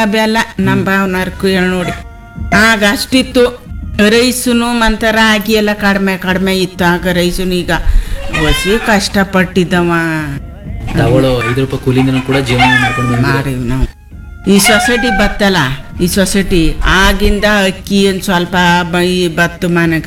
ಬೆಲ್ಲ ನಮ್ಮ ಭಾವನರ್ಕು ಹೇಳಿ ನೋಡಿ ಆಗ ಅಷ್ಟಿತ್ತು ರೈಸುನು ಮಂತ ರಾಗಿ ಎಲ್ಲ ಕಡಿಮೆ ಕಡಿಮೆ ಇತ್ತು ಆಗ ರೈಸುನು ಈಗ ಹೊಸಿ ಕಷ್ಟಪಟ್ಟಿದ್ದವ ತಗೊಳ್ಳೋ ಐದು ರೂಪಾಯಿ ಕೂಲಿಂದನೂ ಕೂಡ ಜೀವನ ಮಾಡ್ಕೊಂಡು ಬಂದಿದ್ದೀರಾ. ಮಾಡಿವಿ ನಾವು ಈ ಸೊಸೈಟಿ ಬತ್ತಲ್ಲ ಈ ಸೊಸೈಟಿ ಆಗಿಂದ ಅಕ್ಕಿ ಒಂದು ಸ್ವಲ್ಪ ಬ- ಈ ಬತ್ತು ಮನೆಗ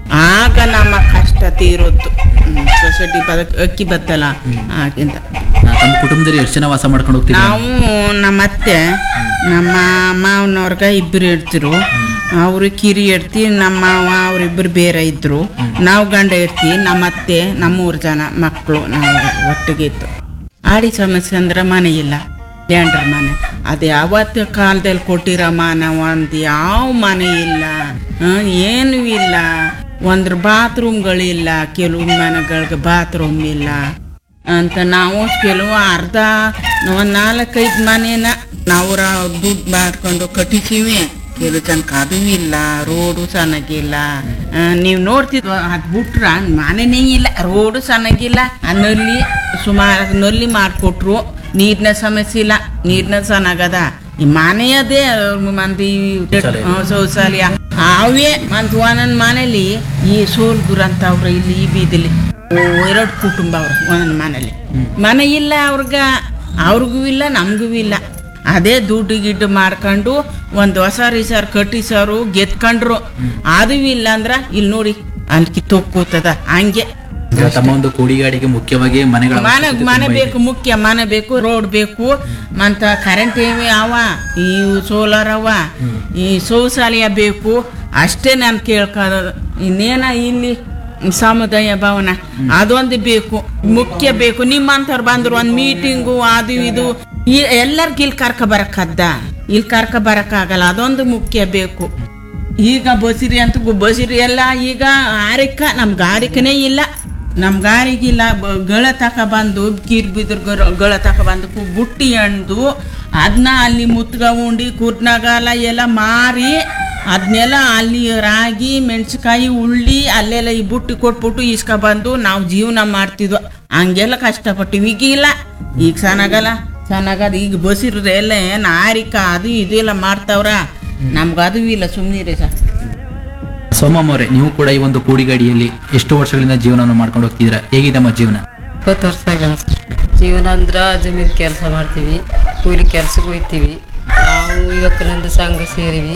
ಆಗ ನಮ್ಮ ಕಷ್ಟ ತೀರೋದು ಸೊಸೈಟಿ ಬದ ಅಕ್ಕಿ ಬತ್ತಲ್ಲ ಆಗಿಂದ ನಾ ತಮ್ಮ ಕುಟುಂಬದಲ್ಲಿ ಎಷ್ಟು ಜನ ವಾಸ ಮಾಡ್ಕೊಂಡು ಹೋಗ್ತೀರಾ ನಾವು ನಮ್ಮ ಅತ್ತೆ ನಮ್ಮ ಮಾವನವ್ರಗ ಇಬ್ಬರು ಇರ್ತಿರು ಅವರು ಕಿರಿ ಇರ್ತಿ ನಮ್ಮ ಮಾವ ಅವರಿಬ್ಬರು ಬೇರೆ ಇದ್ರು ನಾವು ಗಂಡ ಇರ್ತಿ ನಮ್ಮ ಅತ್ತೆ ನಮ್ಮ ಮೂರು ಜನ ಮಕ್ಕಳು ನಾವು ಒಟ್ಟಿಗೆ ಇತ್ತು ಆಡಿ ಸಮಸ್ಯೆ ಅಂದ್ರೆ ಮನೆ ಇಲ್ಲ ಲ್ಯಾಂಡ್ರ ಮನೆ ಅದು ಯಾವತ್ತು ಕಾಲದಲ್ಲಿ ಕೊಟ್ಟಿರೋ ಮನೆ ಒಂದು ಯಾವ ಮನೆ ಇಲ್ಲ ಆ, ಏನೂ ಇಲ್ಲ ಒಂದ್ರ ಬಾತ್ರೂಮ್ಗಳಿಲ್ಲ ಕೆಲವು ಮನೆಗಳಿಗೆ ಬಾತ್ರೂಮ್ ಇಲ್ಲ ಅಂತ ನಾವು ಕೆಲವು ಅರ್ಧ ಒಂದು ನಾಲ್ಕೈದು ಮನೇನ ನಾವು ರ- ದುಡ್ಡು ಮಾಡ್ಕೊಂಡು ಕಟ್ಟಿಸಿವಿ ಕೆಲವು ಜನಕ್ಕೆ ಅದು ಇಲ್ಲ ರೋಡು ಚೆನ್ನಾಗಿಲ್ಲ ನೀವು ನೋಡ್ತಿದ್ವ ಅದು ಬಿಟ್ರ ಮನೆನೇ ಇಲ್ಲ ರೋಡು ಚೆನ್ನಾಗಿಲ್ಲ ಆ ನಲ್ಲಿ ಸುಮಾರು ನಲ್ಲಿ ಮಾಡಿಕೊಟ್ರು ನೀರಿನ ಸಮಸ್ಯೆ ಇಲ್ಲ ನೀರಿನ ಚೆನ್ನಾಗದ ಈ ಮನೆಯದೇ ಮಂದಿ ಶೌಚಾಲಯ. ಹ್ಮ್, ಶೌಚಾಲಯ ಅವೇ ಮಂತ್ ಒಂದೊಂದ್ ಮನೇಲಿ ಈ ಸೋಲ್ಗುರ್ ಅಂತ ಅವ್ರು ಇಲ್ಲಿ ಈ ಬೀದಿಲಿ ಎರಡು ಕುಟುಂಬ ಅವ್ರು ಒಂದೊಂದು ಮನೇಲಿ ಮನೆ ಇಲ್ಲ ಅವ್ರಿಗ ಅವ್ರಿಗೂ ಇಲ್ಲ ನಮಗೂ ಇಲ್ಲ ಅದೇ ದುಡ್ಡು ಗಿಡ್ಡು ಮಾಡ್ಕೊಂಡು ಒಂದು ಹೊಸ ರಿಸರ್ ಕಟ್ಟಿಸೋರು ಗೆದ್ಕೊಂಡ್ರು ಅದು ಇಲ್ಲ ಅಂದ್ರ ಇಲ್ಲಿ ನೋಡಿ ಅಲ್ಲಿ ಕಿತ್ತೋಗ್ಕೋತದ ಹಂಗೆ ಈಗ ತಮ್ಮ ಒಂದು ಕೂಡಿಗಾಡಿಗೆ ಮುಖ್ಯವಾಗಿ ಮನೆಗಳ ಮನೆ ಅವಶ್ಯಕತೆ ಮನೆ ತುಂಬಾ ಇದೆ. ಬೇಕು ಮುಖ್ಯ ಮನೆ ಬೇಕು ರೋಡ್ ಬೇಕು ಮಂತ ಕರೆಂಟ್ ಏವಿ ಅವ ಈ ಸೋಲಾರ್ ಅವ ಈ ಶೌಚಾಲಯ ಬೇಕು ಅಷ್ಟೇ ನಾನು ಕೇಳ್ಕೊಳ್ಳೋದು ಇನ್ನೇನ ಇಲ್ಲಿ ಸಮುದಾಯ ಭವನ ಅದೊಂದು ಬೇಕು ಮುಖ್ಯ ಬೇಕು ನಿಮ್ಮಂಥವ್ರು ಬಂದ್ರು ಒಂದು ಮೀಟಿಂಗು ಅದು ಇದು ಈ ಎಲ್ಲರಿಗೂ ಇಲ್ಲಿ ಕರ್ಕ ಬರಕ್ಕದ್ದ ಇಲ್ಲಿ ಕರ್ಕ ಬರಕ್ಕಾಗಲ್ಲ ಅದೊಂದು ಮುಖ್ಯ ಬೇಕು ಈಗ ಬಸಿರಿ ಅಂತ ಗು- ಬಸಿರಿ ಎಲ್ಲ ಈಗ ಆರಿಕ ನಮ್ಗೆ ಆರಿಕನೇ ಇಲ್ಲ ನಮ್ಗೆ ಆರಿಗಿಲ್ಲ ಬ- ಗಳ ತಕ ಬಂದು ಕೀರ್ ಬಿದ್ರ ಗರ- ಗಳ ತಕ ಬಂದು ಕು- ಬುಟ್ಟಿ ಹಣ್ದು ಅದನ್ನ ಅಲ್ಲಿ ಮುತ್ಗ ಉಂಡಿ ಕುರ್ನಗಾಲ ಎಲ್ಲ ಮಾರಿ ಅದನ್ನೆಲ್ಲ ಅಲ್ಲಿ ರಾಗಿ ಮೆಣಸಿಕಾಯಿ ಉಳ್ಳಿ ಅಲ್ಲೆಲ್ಲ ಈ ಬುಟ್ಟಿ ಕೊಟ್ಬಿಟ್ಟು ಇಸ್ಕ ಬಂದು ನಾವು ಜೀವನ ಮಾಡ್ತಿದ್ವು ಹಂಗೆಲ್ಲ ಕಷ್ಟಪಟ್ಟಿವಿ ಈಗ ಇಲ್ಲ ಈಗ ಚೆನ್ನಾಗಲ್ಲ ಚೆನ್ನಾಗದ ಈಗ ಬಸಿರ್ರೆ ಎಲ್ಲ ಏನು ಆರಿಕ ಅದು ಇದು ಎಲ್ಲ ಮಾಡ್ತಾವ್ರ ನಮ್ಗೆ ಅದು ಇಲ್ಲ ಸುಮ್ಮನಿರಿ ಸರ್ ಸೋಮಮ್ಮ ಅವರೇ ನೀವು ಕೂಡ ಈ ಒಂದು ಕೂಡಿಗಾಡಿಯಲ್ಲಿ ಎಷ್ಟು ವರ್ಷಗಳಿಂದ ಜೀವನವನ್ನು ಮಾಡ್ಕೊಂಡು ಹೋಗ್ತಿದ್ದೀರಾ ಹೇಗಿದೆ ನಮ್ಮ ಜೀವನ ಇಪ್ಪತ್ತು ವರ್ಷ ಆಗ್ಯಾವ ಸರ್. ಜೀವನ ಅಂದ್ರೆ ಜಮೀನು ಕೆಲಸ ಮಾಡ್ತೀವಿ ಕೂಲಿ ಕೆಲ್ಸಕ್ಕೆ ಹೋಗ್ತೀವಿ ನಾವು ಯುವಕರಿಂದ ಸಂಘ ಸೇರಿವಿ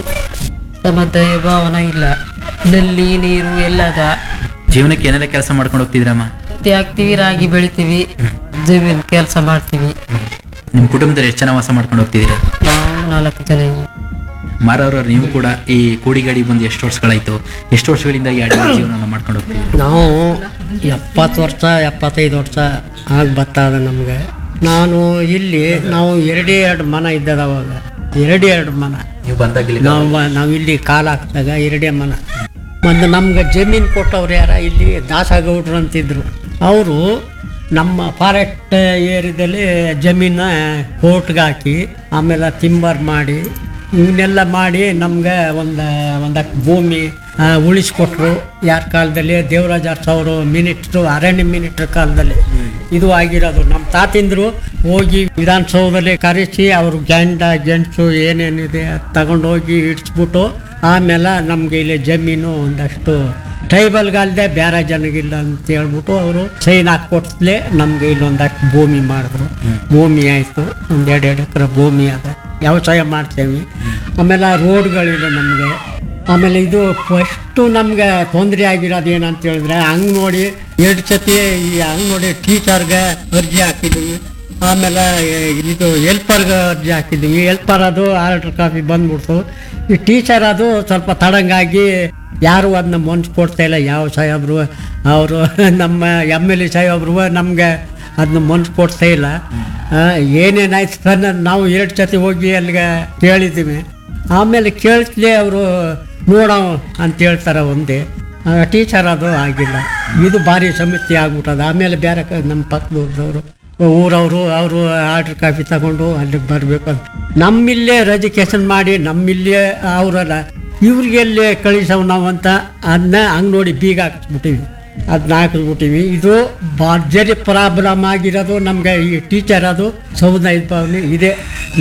ಸಮುದಾಯ ಭವನ ಇಲ್ಲ ನಲ್ಲಿ ನೀರು ಎಲ್ಲದ ಜೀವನಕ್ಕೆ ಏನೆಲ್ಲ ಕೆಲಸ ಮಾಡ್ಕೊಂಡು ಹೋಗ್ತಿದ್ದೀರಮ್ಮ ಹತ್ತಿ ಹಾಕ್ತೀವಿ ರಾಗಿ ಬೆಳಿತೀವಿ ಜಮೀನು ಕೆಲಸ ಮಾಡ್ತೀವಿ ನಿಮ್ಮ ಕುಟುಂಬದಲ್ಲಿ ಎಷ್ಟು ಜನ ವಾಸ ಮಾಡ್ಕೊಂಡು ಹೋಗ್ತಿದ್ದೀರಾ ನಾವು ನಾಲ್ಕು ಜನ ಇದ್ದೀವಿ. ಮಾರವ್ರ ನೀವು ಕೂಡ ಈ ಕೂಡಿಗಾಡಿ ಬಂದು ಎಷ್ಟು ವರ್ಷಗಳಾಯ್ತು ಎಷ್ಟು ವರ್ಷಗಳಿಂದ ಈ ಅಡಿಗೆ ಜೀವನವನ್ನು ಮಾಡ್ಕೊಂಡು ಹೋಗ್ತಿದ್ದೀರಾ ನಾವು ಎಪ್ಪತ್ತು ವರ್ಷ ಎಪ್ಪತ್ತೈದು ವರ್ಷ ಆಗಿ ಬರ್ತದ ನಮಗೆ ನಾನು ಇಲ್ಲಿ ನಾವು ಎರಡೇ ಎರಡು ಮನ ಇದ್ದದ ಅವಾಗ ಎರಡೇ ಎರಡು ಮನ ನೀವು ಬಂದಾಗಲಿ ನಾವು ನಾವು ಇಲ್ಲಿ ಕಾಲ ಹಾಕಿದಾಗ ಎರಡೇ ಮನ ಮತ್ತು ನಮ್ಗೆ ಜಮೀನು ಕೊಟ್ಟವ್ರು ಯಾರ ಇಲ್ಲಿ ದಾಸಗೌಡ್ರು ಅಂತಿದ್ರು ಅವರು ನಮ್ಮ ಫಾರೆಸ್ಟ್ ಏರಿಯಾದಲ್ಲಿ ಜಮೀನ ಕೋರ್ಟ್ಗೆ ಹಾಕಿ ಆಮೇಲೆ ತಿಂಬರ್ ಮಾಡಿ ಇವನ್ನೆಲ್ಲ ಮಾಡಿ ನಮ್ಗೆ ಒಂದು ಒಂದಷ್ಟು ಭೂಮಿ ಆ, ಉಳಿಸ್ಕೊಟ್ರು ಯಾರ ಕಾಲದಲ್ಲಿ ದೇವರಾಜ ಅರಸ್ ಅವರು ಮಿನಿಟ್ರು ಅರಣ್ಯ ಮಿನಿಟ್ರ್ ಕಾಲದಲ್ಲಿ ಇದು ಆಗಿರೋದು ನಮ್ಮ ತಾತಿಂದ್ರು ಹೋಗಿ ವಿಧಾನಸೌಧದಲ್ಲಿ ಕರೆಸಿ ಅವ್ರ ಗಂಡ ಗೆಣಸು ಏನೇನಿದೆ ಅದು ತಗೊಂಡೋಗಿ ಇಡ್ಸ್ಬಿಟ್ಟು ಆಮೇಲೆ ನಮಗೆ ಇಲ್ಲಿ ಜಮೀನು ಒಂದಷ್ಟು ಟ್ರೈಬಲ್ಗಲ್ದೆ ಬೇರೆ ಜನಗಿಲ್ಲ ಅಂತ ಹೇಳ್ಬಿಟ್ಟು ಅವರು ಸೈನ್ ಹಾಕ್ಕೊಟ್ಲೆ ನಮಗೆ ಇಲ್ಲೊಂದಷ್ಟು ಭೂಮಿ ಮಾಡಿದ್ರು ಭೂಮಿ ಆಯಿತು ಒಂದು ಎರಡು ಎರಡು ಎಕರೆ ಭೂಮಿ ಅದ ವ್ಯವಸಾಯ ಮಾಡ್ತೇವೆ ಆಮೇಲೆ ರೋಡ್ಗಳಿದೆ ನಮಗೆ ಆಮೇಲೆ ಇದು ಫಸ್ಟು ನಮ್ಗೆ ತೊಂದರೆ ಆಗಿರೋದು ಏನಂತ ಹೇಳಿದ್ರೆ ಹಂಗೆ ನೋಡಿ ಎರಡು ಸತಿ ಈ ಹಂಗೆ ನೋಡಿ ಟೀಚರ್ಗೆ ಅರ್ಜಿ ಹಾಕಿದ್ವಿ ಆಮೇಲೆ ಇದು ಹೆಲ್ಪರ್ಗೆ ಅರ್ಜಿ ಹಾಕಿದ್ವಿ ಹೆಲ್ಪರ್ ಅದು ಆರ್ಡರ್ ಕಾಪಿ ಬಂದ್ಬಿಡ್ತು ಈ ಟೀಚರ್ ಅದು ಸ್ವಲ್ಪ ತಡಂಗಾಗಿ ಯಾರು ಅದನ್ನ ಮನ್ಸು ಕೊಡ್ತಾ ಇಲ್ಲ ಯಾವ ಸಾಹೇಬ್ರು ಅವರು ನಮ್ಮ ಎಮ್ ಎಲ್ ಎ ಸಾಹೇಬ್ರು ನಮಗೆ ಅದನ್ನ ಮನ್ಸು ಕೊಡ್ತಾ ಇಲ್ಲ ಆ, ಏನೇನಾಯ್ತು ಸರ್ ನಾವು ಎರಡು ಸತಿ ಹೋಗಿ ಅಲ್ಲಿಗೆ ಕೇಳಿದ್ದೀವಿ ಆಮೇಲೆ ಕೇಳಿಸ್ಲೇ ಅವರು ನೋಡೋ ಅಂತ ಹೇಳ್ತಾರೆ ಒಂದೇ ಟೀಚರ್ ಅದು ಆಗಿಲ್ಲ ಇದು ಭಾರಿ ಸಮಸ್ಯೆ ಆಗ್ಬಿಟ್ಟದ ಆಮೇಲೆ ಬೇರೆ ಕ- ನಮ್ಮ ಪಕ್ಕದವ್ರದವರು ಊರವರು ಅವರು ಆರ್ಡ್ರ್ ಕಾಪಿ ತಗೊಂಡು ಅಲ್ಲಿಗೆ ಬರಬೇಕು ಅಂತ ನಮ್ಮಿಲ್ಲೇ ರೆಜಿಸ್ಟ್ರೇಷನ್ ಮಾಡಿ ನಮ್ಮಿಲ್ಲೇ ಅವರಲ್ಲ ಇವ್ರಿಗೆಲ್ಲೇ ಕಳಿಸವು ನಾವು ಅಂತ ಅದನ್ನ ಹಂಗೆ ನೋಡಿ ಬೀಗ ಹಾಕಿಸ್ಬಿಟ್ಟಿವಿ ಅದನ್ನ ಹಾಕಿಸ್ಬಿಟ್ಟಿವಿ ಇದು ಭರ್ಜರಿ ಪ್ರಾಬ್ಲಮ್ ಆಗಿರೋದು ನಮಗೆ ಈ ಟೀಚರ್ ಅದು ಸಮುದಾಯದ ಭವನ ಇದೆ